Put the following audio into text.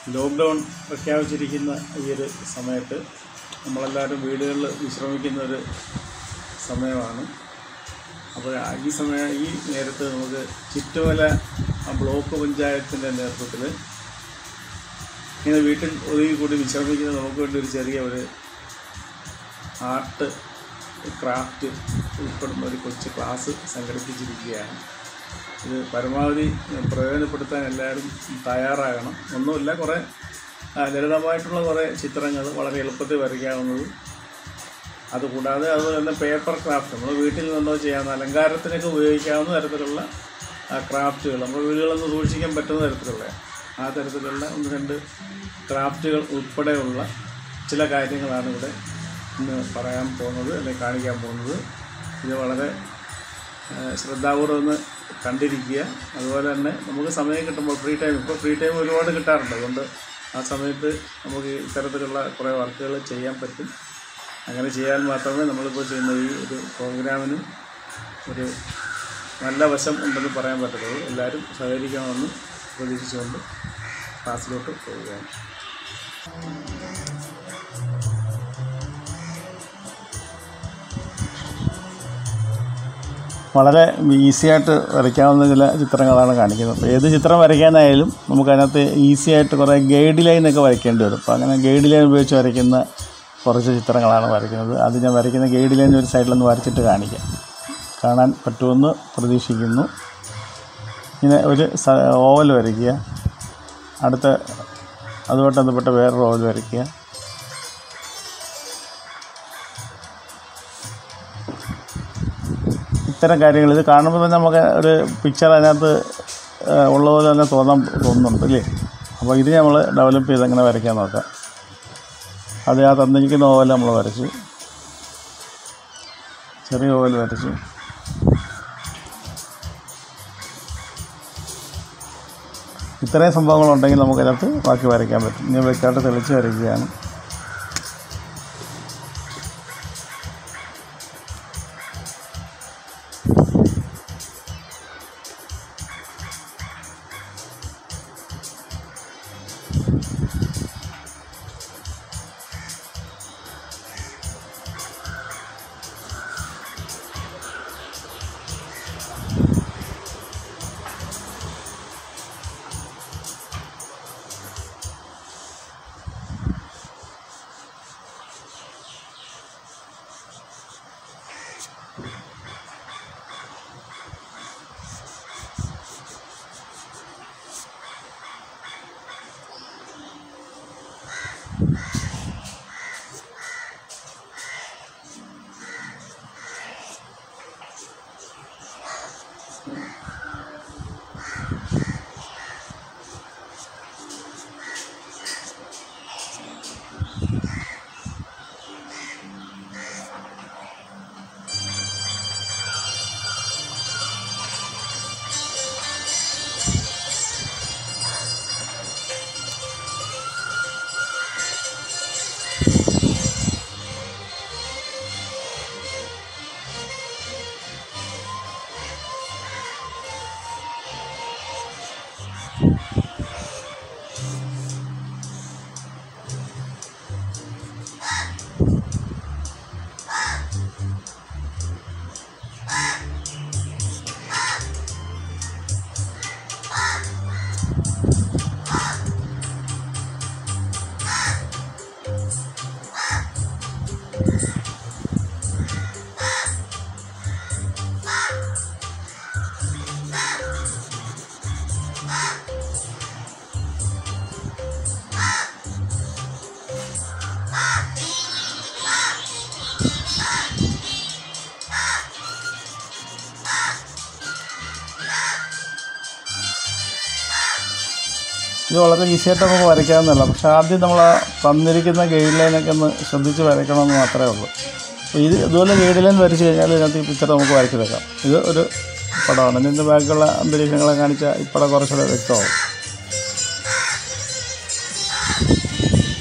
lockdown പ്രഖ്യാപിച്ചിരിക്കുന്ന ഈ ഒരു സമയത്ത് നമ്മളെല്ലാവരും വീടുകളിൽ വിശ്രമിക്കുന്ന ഒരു സമയമാണ് അപ്പോൾ ഈ സമയം ഈ നേരത്ത് നമുക്ക് ചുറ്റുമല ആ ബ്ലോക്ക് പഞ്ചായത്തിൻ്റെ നേതൃത്വത്തിൽ ഇങ്ങനെ വീട്ടിൽ ഒതുങ്ങി കൂടി വിശ്രമിക്കുന്ന നമുക്ക് വേണ്ടി ഒരു ചെറിയ ഒരു ആർട്ട് ക്രാഫ്റ്റ് ഉൾപ്പെടുന്ന ഒരു കൊച്ചു ക്ലാസ് സംഘടിപ്പിച്ചിരിക്കുകയാണ് ഇത് പരമാവധി പ്രയോജനപ്പെടുത്താൻ എല്ലാവരും തയ്യാറാകണം ഒന്നുമില്ല കുറേ ആ, ലളിതമായിട്ടുള്ള കുറേ ചിത്രങ്ങൾ വളരെ എളുപ്പത്തിൽ വരയ്ക്കാവുന്നതും അതുകൂടാതെ അതുപോലെ തന്നെ പേപ്പർ ക്രാഫ്റ്റ് നമ്മൾ വീട്ടിൽ നിന്നോ ചെയ്യാവുന്ന അലങ്കാരത്തിനൊക്കെ ഉപയോഗിക്കാവുന്ന തരത്തിലുള്ള ആ, ക്രാഫ്റ്റുകൾ നമ്മൾ വീടുകളിൽ നിന്ന് സൂക്ഷിക്കാൻ പറ്റുന്ന തരത്തിലുള്ള ആ തരത്തിലുള്ള ഒന്ന് രണ്ട് ക്രാഫ്റ്റുകൾ ഉൾപ്പെടെയുള്ള ചില കാര്യങ്ങളാണ് ഇവിടെ ഇന്ന് പറയാൻ പോകുന്നത് അല്ലെങ്കിൽ കാണിക്കാൻ പോകുന്നത് ഇത് വളരെ ആ, ശ്രദ്ധാപൂർവം ഒന്ന് കണ്ടിരിക്കുക അതുപോലെ തന്നെ നമുക്ക് സമയം കിട്ടുമ്പോൾ ഫ്രീ ടൈം ഇപ്പോൾ ഫ്രീ ടൈം ഒരുപാട് കിട്ടാറുണ്ട് അതുകൊണ്ട് ആ സമയത്ത് നമുക്ക് ഇത്തരത്തിലുള്ള കുറേ വർക്കുകൾ ചെയ്യാൻ പറ്റും അങ്ങനെ ചെയ്യാൻ മാത്രമേ നമ്മളിപ്പോൾ ചെയ്യുന്ന ഈ ഒരു പ്രോഗ്രാമിന് ഒരു നല്ല വശം ഉണ്ടെന്ന് പറയാൻ പറ്റത്തുള്ളൂ എല്ലാവരും സഹകരിക്കണമെന്ന് പ്രതീക്ഷിച്ചുകൊണ്ട് ക്ലാസ്സിലോട്ട് പോവുകയാണ് വളരെ ഈസി ആയിട്ട് വരയ്ക്കാവുന്ന ചില ചിത്രങ്ങളാണ് കാണിക്കുന്നത് അപ്പോൾ ഏത് ചിത്രം വരയ്ക്കാനായാലും നമുക്കതിനകത്ത് ഈസി ആയിട്ട് കുറേ ഗൈഡ് ലൈനൊക്കെ വരയ്ക്കേണ്ടി വരും അപ്പോൾ അങ്ങനെ ഗൈഡ് ലൈൻ ഉപയോഗിച്ച് വരയ്ക്കുന്ന കുറച്ച് ചിത്രങ്ങളാണ് വരയ്ക്കുന്നത് അത് ഞാൻ വരയ്ക്കുന്ന ഗൈഡ് ലൈൻ ഒരു സൈഡിലൊന്ന് വരച്ചിട്ട് കാണിക്കാം കാണാൻ പറ്റുമെന്ന് പ്രതീക്ഷിക്കുന്നു ഇങ്ങനെ ഒരു സ- ഓവൽ വരയ്ക്കുക അടുത്ത അതുമായിട്ട് ബന്ധപ്പെട്ട വേറൊരു ഓവൽ വരയ്ക്കുക ഇത്തരം കാര്യങ്ങൾ ഇത് കാണുമ്പോൾ തന്നെ നമുക്ക് ഒരു പിക്ചർ അതിനകത്ത് ആ, ഉള്ളതുപോലെ തന്നെ തോന്നാൻ തോന്നുന്നുണ്ട് അല്ലേ അപ്പോൾ ഇത് നമ്മൾ ഡെവലപ്പ് ചെയ്ത് എങ്ങനെ വരയ്ക്കാൻ നോക്കാം അത് ആ തന്നിരിക്കുന്ന ഓവൽ നമ്മൾ വരച്ചു ചെറിയ ഓവൽ വരച്ചു ഇത്രയും സംഭവങ്ങളുണ്ടെങ്കിൽ നമുക്കതിനകത്ത് ബാക്കി വരയ്ക്കാൻ പറ്റും ഇനി വെക്കാട്ട് തെളിച്ച് വരയ്ക്കുകയാണ് ഇത് വളരെ ഈസിയായിട്ട് നമുക്ക് വരയ്ക്കാവുന്നതല്ല പക്ഷേ ആദ്യം നമ്മൾ ആ തന്നിരിക്കുന്ന ഗൈഡ് ലൈനൊക്കെ ഒന്ന് ശ്രദ്ധിച്ച് വരയ്ക്കണമെന്ന് മാത്രമേ ഉള്ളൂ അപ്പോൾ ഇത് ഇതുപോലെ ഗൈഡ് ലൈൻ വരച്ച് കഴിഞ്ഞാൽ ഇതിനകത്ത് ഈ പിക്ചർ നമുക്ക് വരച്ചെടുക്കാം ഇത് ഒരു പടമാണ് ഇതിൻ്റെ ബാക്കിയുള്ള അന്തരീക്ഷങ്ങളെ കാണിച്ചാൽ ഈ പടം കുറച്ചുകൂടെ വ്യക്തമാവും